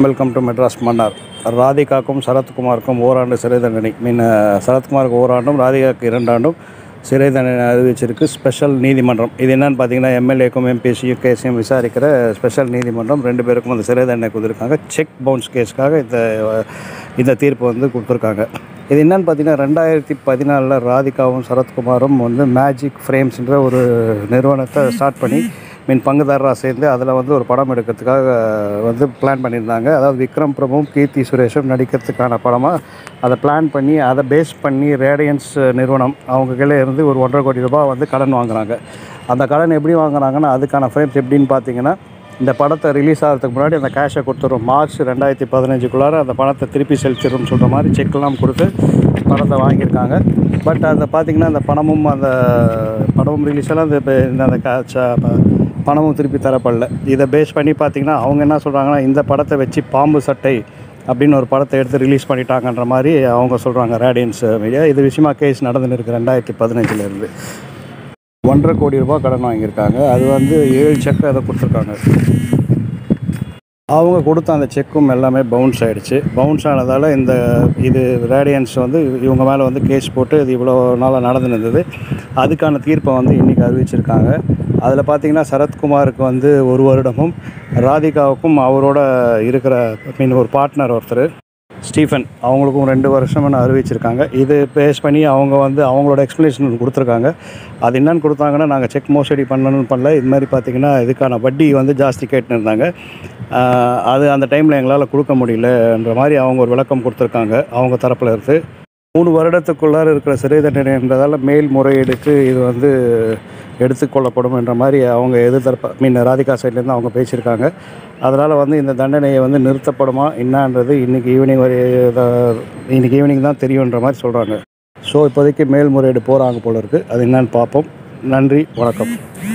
welcome to Madras Mannar ராதிகாக்கும் சரத்குமாருக்கும் ஓராண்டு சிறை தண்டனை மீன் சரத்குமாருக்கு ஓராண்டும் ராதிகாவுக்கு இரண்டாண்டும் சிறை தண்டனை அறிவிச்சிருக்கு ஸ்பெஷல் நீதிமன்றம் இது என்னன்னு பார்த்தீங்கன்னா எம்எல்ஏக்கும் எம்பிசியும் கேஸையும் விசாரிக்கிற ஸ்பெஷல் நீதிமன்றம் ரெண்டு பேருக்கும் அந்த சிறை தண்டனை கொடுத்துருக்காங்க செக் பவுன்ஸ் கேஸ்க்காக இந்த இந்த தீர்ப்பு வந்து கொடுத்துருக்காங்க இது என்னன்னு பார்த்தீங்கன்னா ரெண்டாயிரத்தி பதினாலில் ராதிகாவும் சரத்குமாரும் வந்து மேஜிக் ஃப்ரேம்ஸ்ன்ற ஒரு நிறுவனத்தை ஸ்டார்ட் பண்ணி மீன் பங்குதாரராக சேர்ந்து அதில் வந்து ஒரு படம் எடுக்கிறதுக்காக வந்து பிளான் பண்ணியிருந்தாங்க அதாவது விக்ரம் பிரபுவும் கீர்த்தி சுரேஷும் நடிக்கிறதுக்கான படமாக அதை பிளான் பண்ணி அதை பேஸ் பண்ணி ரேடியன்ஸ் நிறுவனம் அவங்க கீழே இருந்து ஒரு ஒன்றரை கோடி ரூபாய் வந்து கடன் வாங்குறாங்க அந்த கடன் எப்படி வாங்குறாங்கன்னா அதுக்கான ஃப்ரேம்ஸ் எப்படின்னு பார்த்தீங்கன்னா இந்த படத்தை ரிலீஸ் ஆகிறதுக்கு முன்னாடி அந்த கேஷை கொடுத்துரும் மார்ச் ரெண்டாயிரத்தி பதினஞ்சுக்குள்ளார அந்த பணத்தை திருப்பி செலுத்திடும்னு சொல்கிற மாதிரி செக்லாம் கொடுத்து படத்தை வாங்கியிருக்காங்க பட் அந்த பார்த்திங்கன்னா அந்த பணமும் அந்த படமும் ரிலீஸ் எல்லாம் அந்த இப்ப இந்த அந்த கா- ச- ப- பணமும் திருப்பி தரப்படல இதை பேஸ் பண்ணி பார்த்திங்கன்னா அவங்க என்ன சொல்கிறாங்கன்னா இந்த படத்தை வச்சு பாம்பு சட்டை அப்படின்னு ஒரு படத்தை எடுத்து ரிலீஸ் பண்ணிட்டாங்கன்ற மாதிரி அவங்க சொல்கிறாங்க ரேடியன்ஸ் மீடியா இது விஷயமா கேஸ் நடந்துன்னு இருக்கு ரெண்டாயிரத்தி பதினஞ்சுலேருந்து ஒன்றரை கோடி ரூபாய் கடன் வாங்கியிருக்காங்க அது வந்து ஏழு செக் அதை கொடுத்துருக்காங்க அவங்க கொடுத்த அந்த செக்கும் எல்லாமே பவுன்ஸ் ஆகிடுச்சு பவுன்ஸ் ஆனதால் இந்த இது ரேடியன்ஸ் வந்து இவங்க மேலே வந்து கேஸ் போட்டு இது இவ்வளோ நாளாக நடந்துன்னு இருந்தது அதுக்கான தீர்ப்பை வந்து இன்றைக்கி அறிவிச்சிருக்காங்க அதில் பார்த்தீங்கன்னா சரத்குமாருக்கு வந்து ஒரு வருடமும் ராதிகாவுக்கும் அவரோட இருக்கிற மீன் ஒரு பார்ட்னர் ஒருத்தர் ஸ்டீஃபன் அவங்களுக்கும் ரெண்டு வருஷம்னு அறிவிச்சிருக்காங்க இது பேஸ் பண்ணி அவங்க வந்து அவங்களோட எக்ஸ்ப்ளனேஷன் கொடுத்துருக்காங்க அது என்னன்னு கொடுத்தாங்கன்னா நாங்கள் செக் மோசடி பண்ணணும்னு பண்ணல இது மாதிரி பார்த்தீங்கன்னா இதுக்கான வட்டி வந்து ஜாஸ்தி கேட்டுன்னு இருந்தாங்க ஆஹ் அது அந்த டைமில் எங்களால் கொடுக்க முடியலன்ற மாதிரி அவங்க ஒரு விளக்கம் கொடுத்துருக்காங்க அவங்க தரப்பில் இருந்து மூணு வருடத்துக்குள்ளார இருக்கிற சிறை தண்டனைன்றதால மேல்முறையீடுக்கு இது வந்து எடுத்துக்கொள்ளப்படும் என்ற மாதிரி அவங்க எதிர்த்தரப்ப மீன் ராதிகா சைட்லேருந்து அவங்க பேசியிருக்காங்க அதனால் வந்து இந்த தண்டனையை வந்து நிறுத்தப்படுமா என்னன்றது இன்றைக்கி ஈவினிங் வரை இன்றைக்கி ஈவினிங் தான் தெரியுன்ற மாதிரி சொல்கிறாங்க ஸோ இப்போதைக்கு மேல்முறையீடு போகிறாங்க போல இருக்குது அது என்னன்னு பார்ப்போம் நன்றி வணக்கம்